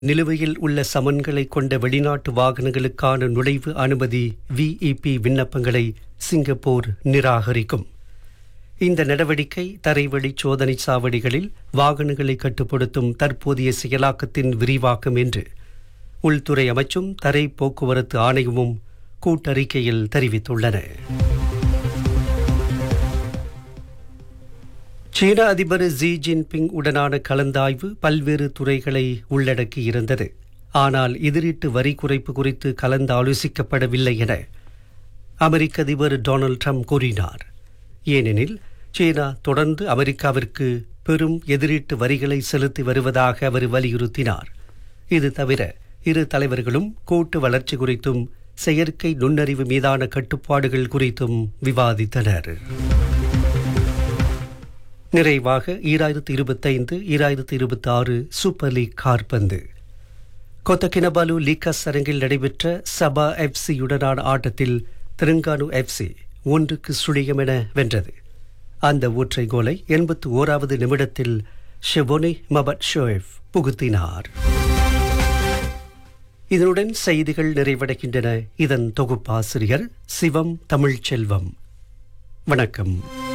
நிலுவையில் உள்ள சமன்களை கொண்ட வெளிநாட்டு வாகனங்களுக்கான நுழைவு அனுமதி விஇபி விண்ணப்பங்களை சிங்கப்பூர் நிராகரிக்கும் இந்த நடவடிக்கை தரைவழி சோதனை சாவடிகளில் வாகனங்களை கட்டுப்படுத்தும் தற்போதைய செயலாக்கத்தின் விரிவாக்கம் என்று உள்துறை அமைச்சும் தரை போக்குவரத்து ஆணையமும் கூட்டறிக்கையில் தெரிவித்துள்ளன சீன அதிபர் ஜி ஜின்பிங் உடனான கலந்தாய்வு பல்வேறு துறைகளை உள்ளடக்கி இருந்தது ஆனால் எதிரீட்டு வரி குறைப்பு குறித்து கலந்து ஆலோசிக்கப்படவில்லை என அமெரிக்க அதிபர் டொனால்ட் ட்ரம்ப் கூறினார் ஏனெனில் சீனா தொடர்ந்து அமெரிக்காவிற்கு பெரும் எதிரீட்டு வரிகளை செலுத்தி வருவதாக அவர் வலியுறுத்தினார் இது தவிர இரு தலைவர்களும் கூட்டு வளர்ச்சி குறித்தும் செயற்கை நுண்ணறிவு மீதான கட்டுப்பாடுகள் குறித்தும் விவாதித்தனர் நிறைவாக ஈராயிரத்தி இருபத்தைந்து ஈராயிரத்தி இருபத்தி ஆறு சூப்பர் லீக் கார்பந்து கொத்தகினபாலு லீக்கஸ் அரங்கில் நடைபெற்ற சபா எஃப்சியுடனான ஆட்டத்தில் தெலுங்கானு எஃப்சி ஒன்றுக்கு சுழியம் என வென்றது அந்த ஒற்றை கோலை எண்பத்தி ஓராவது நிமிடத்தில் ஷெபோனி மபட் ஷோயப் புகுத்தினார் இதனுடன் செய்திகள் நிறைவடைகின்றன இதன் தொகுப்பாசிரியர் சிவம் தமிழ்ச்செல்வம் வணக்கம்